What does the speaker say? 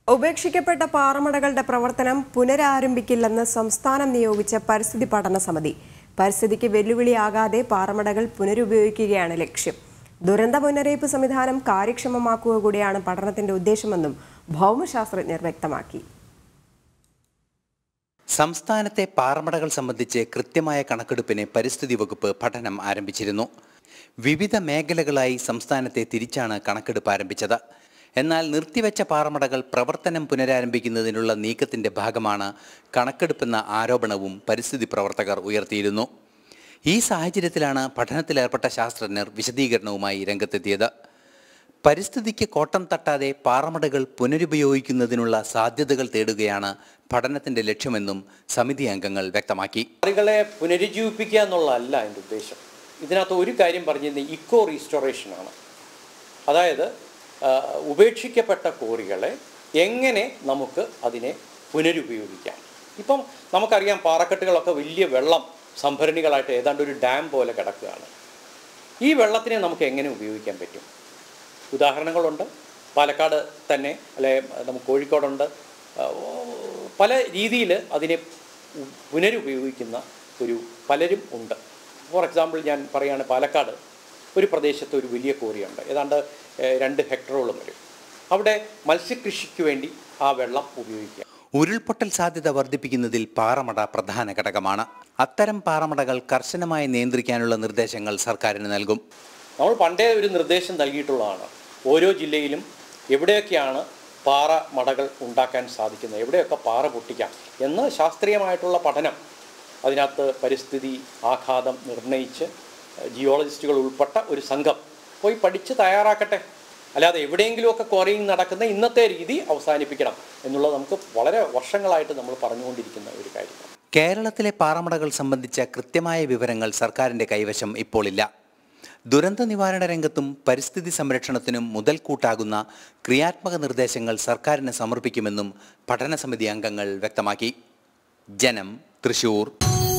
ഉപേക്ഷിക്കപ്പെട്ട പാറമടകളുടെ പ്രവർത്തനം പുനരാരംഭിക്കില്ലെന്ന് സംസ്ഥാനം നിയോഗിച്ച പരിസ്ഥിതി പഠന സമിതി പരിസ്ഥിതിക്ക് വെല്ലുവിളിയാകാതെ പാറമടകൾ പുനരുപയോഗിക്കുകയാണ് ലക്ഷ്യം ദുരന്ത മുന്നറിയിപ്പ് സംവിധാനം കാര്യക്ഷമമാക്കുക കൂടിയാണ് പഠനത്തിന്റെ ഉദ്ദേശമെന്നും ഭൗമശാസ്ത്രജ്ഞർ വ്യക്തമാക്കി സംസ്ഥാനത്തെ പാറമടകൾ സംബന്ധിച്ച് കൃത്യമായ കണക്കെടുപ്പിന് പരിസ്ഥിതി വകുപ്പ് പഠനം ആരംഭിച്ചിരുന്നു വിവിധ മേഖലകളായി സംസ്ഥാനത്തെ തിരിച്ചാണ് കണക്കെടുപ്പ് ആരംഭിച്ചത് എന്നാൽ നിർത്തിവെച്ച പാറമടകൾ പ്രവർത്തനം പുനരാരംഭിക്കുന്നതിനുള്ള നീക്കത്തിന്റെ ഭാഗമാണ് കണക്കെടുപ്പെന്ന ആരോപണവും പരിസ്ഥിതി പ്രവർത്തകർ ഉയർത്തിയിരുന്നു ഈ സാഹചര്യത്തിലാണ് പഠനത്തിലേർപ്പെട്ട ശാസ്ത്രജ്ഞർ വിശദീകരണവുമായി രംഗത്തെത്തിയത് പരിസ്ഥിതിക്ക് കോട്ടം തട്ടാതെ പാറമടകൾ പുനരുപയോഗിക്കുന്നതിനുള്ള സാധ്യതകൾ തേടുകയാണ് പഠനത്തിന്റെ ലക്ഷ്യമെന്നും സമിതി അംഗങ്ങൾ വ്യക്തമാക്കി ആളുകളെ പുനരുജ്ജീവിപ്പിക്കുക എന്നുള്ളതല്ല എൻ്റെ ഉദ്ദേശം ഇതിനകത്ത് ഒരു കാര്യം പറഞ്ഞിരുന്നത് ഇക്കോ റീസ്റ്റോറേഷനാണ് അതായത് ആ, ഉപേക്ഷിക്കപ്പെട്ട കോറികളെ എങ്ങനെ നമുക്ക് അതിനെ പുനരുപയോഗിക്കാം ഇപ്പം നമുക്കറിയാം പാറക്കെട്ടുകളൊക്കെ വലിയ വെള്ളം സംഭരണികളായിട്ട് ഏതാണ്ട് ഒരു ഡാം പോലെ കിടക്കുകയാണ് ഈ വെള്ളത്തിനെ നമുക്ക് എങ്ങനെ ഉപയോഗിക്കാൻ പറ്റും ഉദാഹരണങ്ങളുണ്ട് പാലക്കാട് തന്നെ അല്ലെ നമുക്ക് കോഴിക്കോടുണ്ട് ആ, പല രീതിയിൽ അതിനെ ഉ- പുനരുപയോഗിക്കുന്ന ഒരു പലരും ഉണ്ട് ഫോർ എക്സാമ്പിൾ ഞാൻ പറയുകയാണ് പാലക്കാട് ഒരു പ്രദേശത്ത് ഒരു വലിയ കോറിയുണ്ട് ഏതാണ്ട് ഏഹ്, രണ്ട് ഹെക്ടറോളം വരും അവിടെ മത്സ്യകൃഷിക്ക് വേണ്ടി ആ വെള്ളം ഉപയോഗിക്കുക ഉരുൾപൊട്ടൽ സാധ്യത വർദ്ധിപ്പിക്കുന്നതിൽ പാറമട പ്രധാന ഘടകമാണ് അത്തരം പാറമടകൾ കർശനമായി നിയന്ത്രിക്കാനുള്ള നിർദ്ദേശങ്ങൾ സർക്കാരിന് നൽകും നമ്മൾ പണ്ടേ ഒരു നിർദ്ദേശം നൽകിയിട്ടുള്ളതാണ് ഓരോ ജില്ലയിലും എവിടെയൊക്കെയാണ് പാറ മടകൾ ഉണ്ടാക്കാൻ സാധിക്കുന്നത് എവിടെയൊക്കെ പാറ പൊട്ടിക്കാം എന്ന് ശാസ്ത്രീയമായിട്ടുള്ള പഠനം അതിനകത്ത് പരിസ്ഥിതി ആഘാതം നിർണയിച്ച് ജിയോളജിസ്റ്റുകൾ ഉൾപ്പെട്ട ഒരു സംഘം പോയി പഠിച്ച് തയ്യാറാക്കട്ടെ അല്ലാതെ എവിടെയെങ്കിലുമൊക്കെ ക്വാറിയിങ് നടക്കുന്ന ഇന്നത്തെ രീതി അവസാനിപ്പിക്കണം എന്നുള്ളത് നമുക്ക് വളരെ വർഷങ്ങളായിട്ട് നമ്മൾ പറഞ്ഞുകൊണ്ടിരിക്കുന്ന ഒരു കാര്യമാണ് കേരളത്തിലെ പാറമടകൾ സംബന്ധിച്ച കൃത്യമായ വിവരങ്ങൾ സർക്കാരിന്റെ കൈവശം ഇപ്പോൾ ഇല്ല ദുരന്ത നിവാരണ രംഗത്തും പരിസ്ഥിതി സംരക്ഷണത്തിനും മുതൽക്കൂട്ടാകുന്ന ക്രിയാത്മക നിർദ്ദേശങ്ങൾ സർക്കാരിന് സമർപ്പിക്കുമെന്നും പഠന സമിതി അംഗങ്ങൾ വ്യക്തമാക്കി ജനം തൃശൂർ